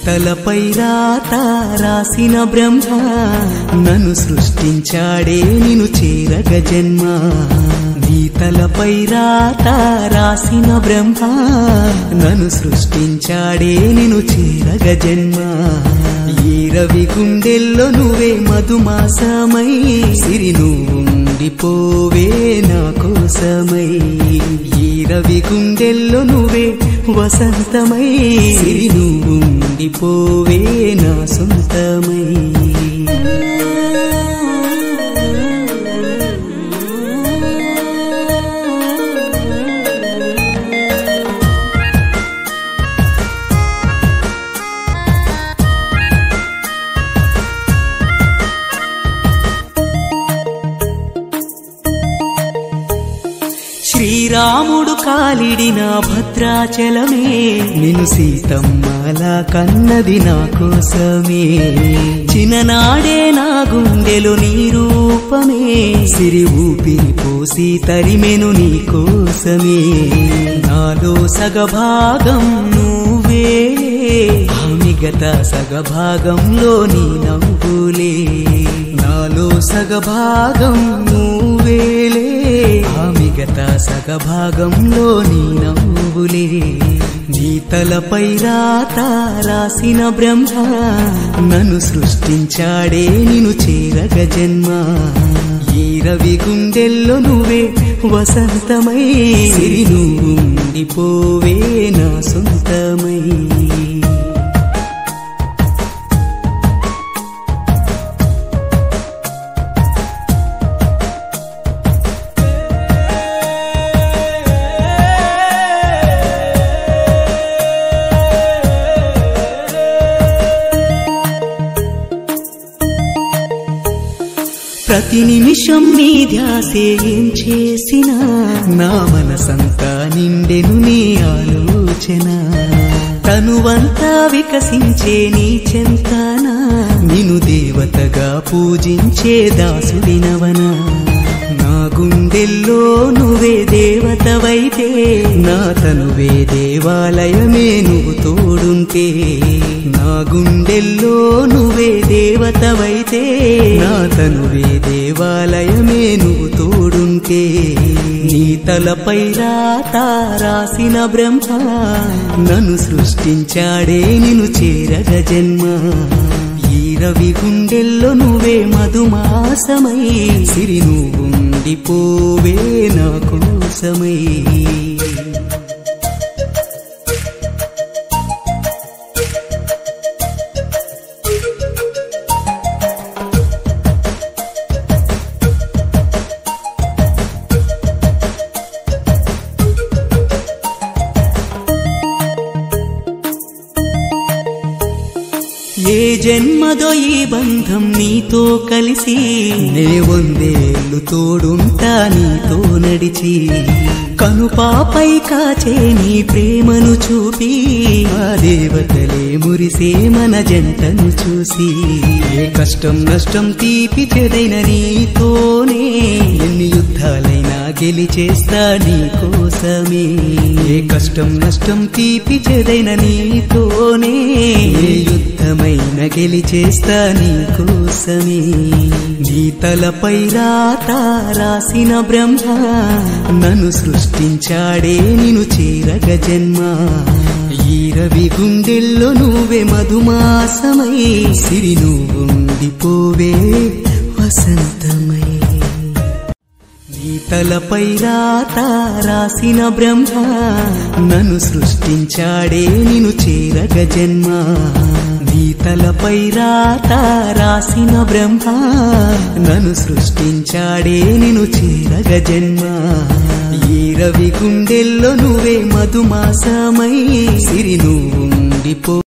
గీతలపై రాత రాసిన బ్రహ్మ నన్ను సృష్టించాడే నిన్ను చేరగ జన్మ గీతలపై రాత రాసిన బ్రహ్మ నన్ను సృష్టించాడే నిన్ను చేరగ జన్మ ఈ రవి గుండెల్లో నువ్వే మధుమాసమై సిరి నువ్వుండిపోవే నా కోసమై ఈ రవి గుండెల్లో నువ్వే వసంతమై సిరి నువ్వుండిపోవే నా సొంతమై శ్రీరాముడు కాలిడిన భద్రాచలమే నిన్ను సీతమ్మలా కన్నది నా కోసమే చిన్ననాడే నా గుండెలు నీ రూపమే సిరి ఊపిరి పోసి తరిమెను నీ కోసమే నాలో సగభాగం నువ్వే ఆ మిగతా సగభాగంలో నీ నవ్వులే నాలో సగభాగం నువ్వేలే ఆ మిగతా సగభాగంలో నీ నవ్వులే నీ తలపై రాత రాసిన బ్రహ్మ నన్ను సృష్టించాడే నిన్ను చేరగ జన్మ ఈ రవి గుండెల్లో నువ్వే వసంతమై సిరి నువ్వుండిపోవే నా సొంతమై ప్రతి నిమిషం నీ ధ్యాసే ఏం చేసినా నా మనసంతా నిండెను నీ ఆలోచన తనువంతా వికసించే నీ చెంతన నిన్ను దేవతగా పూజించే దాసుడినవనా నా గుండెల్లో నువ్వే దేవతవైతే నా తనువే దేవాలయమే నువ్వు తోడుంటే నా గుండెల్లో నువ్వే దేవతవైతే నా తనువే దేవాలయమే నువ్వు తోడుంటే నీ తలపై రాత రాసిన బ్రహ్మ నన్ను సృష్టించాడే నిన్ను చేరగ జన్మ ఈ రవి గుండెల్లో నువ్వే మధుమాసమై సిరి నువ్వుండిపోవే నా కోసమై ఏ జన్మదో ఈ బంధం నీతో కలిసి నే వందేళ్ళు తోడుంటా నీతో నడిచి కనుపాపై కాచే నీ ప్రేమను చూపి ఆ దేవతలే మురిసే మన జంటను చూసి ఏ కష్టం నష్టం తీపి చెదైన నీతోనే ఎన్ని యుద్ధాలైనా గెలిచేస్తా నీ కోసమే ఏ కష్టం నష్టం తీపి చెదైన నీతోనే ఏ యుద్ధమైన గెలిచేస్తా నీ కోసమే నీ తలపై రాత రాసిన బ్రహ్మ నన్ను సృష్టించాడే నిన్ను చేరగ జన్మ ఈ రవి గుండెల్లో నువ్వే మధుమాసమై సిరి నువ్వుండిపోవే వసంతమై నీ తలపై రాత రాసిన బ్రహ్మ నన్ను సృష్టించాడే నిన్ను చేరగ జన్మ నీ తలపై రాత రాసిన బ్రహ్మ నన్ను సృష్టించాడే నిన్ను చేరగ జన్మ ఈ రవి గుండెల్లో నువ్వే మధుమాసమై సిరి నువ్వుండిపో